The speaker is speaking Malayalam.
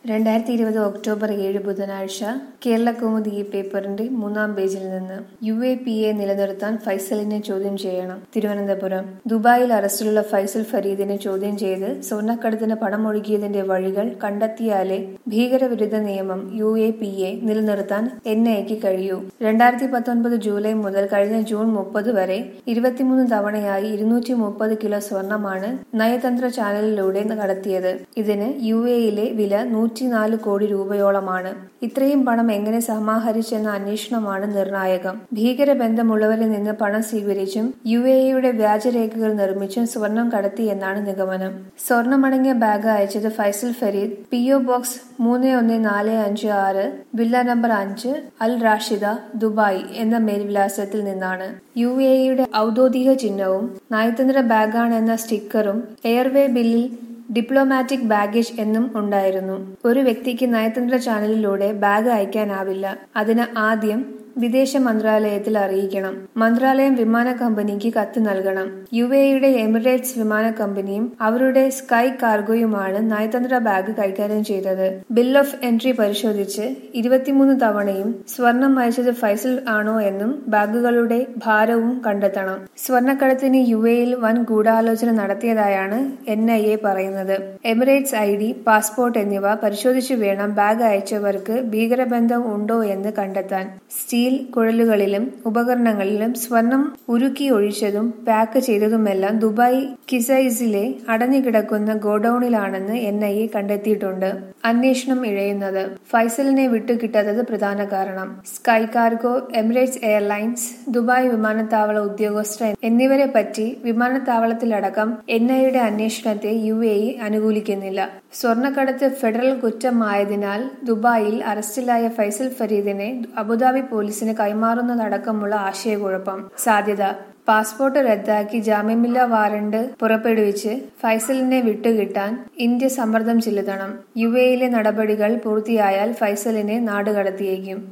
രണ്ടായിരത്തി ഇരുപത് ഒക്ടോബർ ഏഴ് ബുധനാഴ്ച കേരളകൗമുദി ഈ പേപ്പറിന്റെ മൂന്നാം പേജിൽ നിന്ന് യു എ പി എ നിലനിർത്താൻ ഫൈസലിനെ ചോദ്യം ചെയ്യണം തിരുവനന്തപുരം ദുബായിൽ അറസ്റ്റിലുള്ള ഫൈസൽ ഫരീദിനെ ചോദ്യം ചെയ്ത് സ്വർണ്ണക്കടത്തിന് പണമൊഴുകിയതിന്റെ വഴികൾ കണ്ടെത്തിയാലേ ഭീകരവിരുദ്ധ നിയമം യു എ പി എ നിലനിർത്താൻ എൻ ഐക്ക് കഴിയൂ രണ്ടായിരത്തി പത്തൊൻപത് ജൂലൈ മുതൽ കഴിഞ്ഞ ജൂൺ മുപ്പത് വരെ ഇരുപത്തിമൂന്ന് തവണയായി ഇരുന്നൂറ്റി മുപ്പത് കിലോ സ്വർണമാണ് നയതന്ത്ര ചാനലിലൂടെ കടത്തിയത് ഇതിന് യു എയിലെ വില നൂറ്റിനാല് കോടി രൂപയോളമാണ് ഇത്രയും പണം എങ്ങനെ സമാഹരിച്ചെന്ന അന്വേഷണമാണ് നിർണായകം ഭീകരബന്ധമുള്ളവരിൽ നിന്ന് പണം സ്വീകരിച്ചും യു എയുടെ വ്യാജരേഖകൾ നിർമ്മിച്ചും സ്വർണം കടത്തി എന്നാണ് നിഗമനം സ്വർണമടങ്ങിയ ബാഗ് അയച്ചത് Faisal Fareed P O box മൂന്ന് ഒന്ന് നാല് അഞ്ച് ആറ് വില്ല നമ്പർ അഞ്ച് അൽ റാഷിദ ദുബായ് എന്ന മേൽവിലാസത്തിൽ നിന്നാണ് യു എയുടെ ഔദ്യോഗിക ചിഹ്നവും നയതന്ത്ര ബാഗാണെന്ന സ്റ്റിക്കറും എയർവേ ബില്ലിൽ ഡിപ്ലോമാറ്റിക് ബാഗേജ് എന്നും ഉണ്ടായിരുന്നു ഒരു വ്യക്തിക്ക് നയതന്ത്ര ചാനലിലൂടെ ബാഗ് അയക്കാനാവില്ല അതിന് ആദ്യം വിദേശ മന്ത്രാലയത്തിൽ അറിയിക്കണം മന്ത്രാലയം വിമാന കമ്പനിക്ക് കത്ത് നൽകണം യു എയുടെ എമിറേറ്റ്സ് വിമാന കമ്പനിയും അവരുടെ സ്കൈ കാർഗോയുമാണ് നയതന്ത്ര ബാഗ് കൈകാര്യം ചെയ്തത് ബിൽ ഓഫ് എൻട്രി പരിശോധിച്ച് ഇരുപത്തിമൂന്ന് തവണയും സ്വർണം അയച്ചത് ഫൈസൽ ആണോ എന്നും ബാഗുകളുടെ ഭാരവും കണ്ടെത്തണം സ്വർണ്ണക്കടത്തിന് യു എയിൽ വൻ ഗൂഢാലോചന നടത്തിയതായാണ് എൻ ഐ എ പറയുന്നത് എമിറേറ്റ്സ് ഐ ഡി പാസ്പോർട്ട് എന്നിവ പരിശോധിച്ചു വേണം ബാഗ് അയച്ചവർക്ക് ഭീകരബന്ധം ഉണ്ടോ എന്ന് കണ്ടെത്താൻ സ്റ്റീൽ കുഴലുകളിലും ഉപകരണങ്ങളിലും സ്വർണം ഉരുക്കി ഒഴിച്ചതും പാക്ക് ചെയ്തതുമെല്ലാം ദുബായ് കിസൈസിലെ അടഞ്ഞുകിടക്കുന്ന ഗോഡൌണിലാണെന്ന് എൻ ഐ എ കണ്ടെത്തിയിട്ടുണ്ട് അന്വേഷണം ഇഴയുന്നത് ഫൈസലിനെ വിട്ടുകിട്ടാത്തത് പ്രധാന കാരണം sky cargo Emirates airlines Dubai വിമാനത്താവള ഉദ്യോഗസ്ഥർ എന്നിവരെ പറ്റി വിമാനത്താവളത്തിലടക്കം എൻ ഐയുടെ അന്വേഷണത്തെ യു എ ഇ അനുകൂലിക്കുന്നില്ല സ്വർണ്ണക്കടത്ത് ഫെഡറൽ കുറ്റമായതിനാൽ ദുബായിൽ അറസ്റ്റിലായ ഫൈസൽ ഫരീദിനെ അബുദാബി പോലീസിന് കൈമാറുന്നതടക്കമുള്ള ആശയക്കുഴപ്പം സാധ്യത പാസ്പോർട്ട് റദ്ദാക്കി ജാമ്യമില്ലാ വാറണ്ട് പുറപ്പെടുവിച്ച് ഫൈസലിനെ വിട്ടുകിട്ടാൻ ഇന്ത്യ സമ്മർദ്ദം ചെലുത്തണം യു എയിലെ നടപടികൾ പൂർത്തിയായാൽ ഫൈസലിനെ നാടുകടത്തിയേക്കും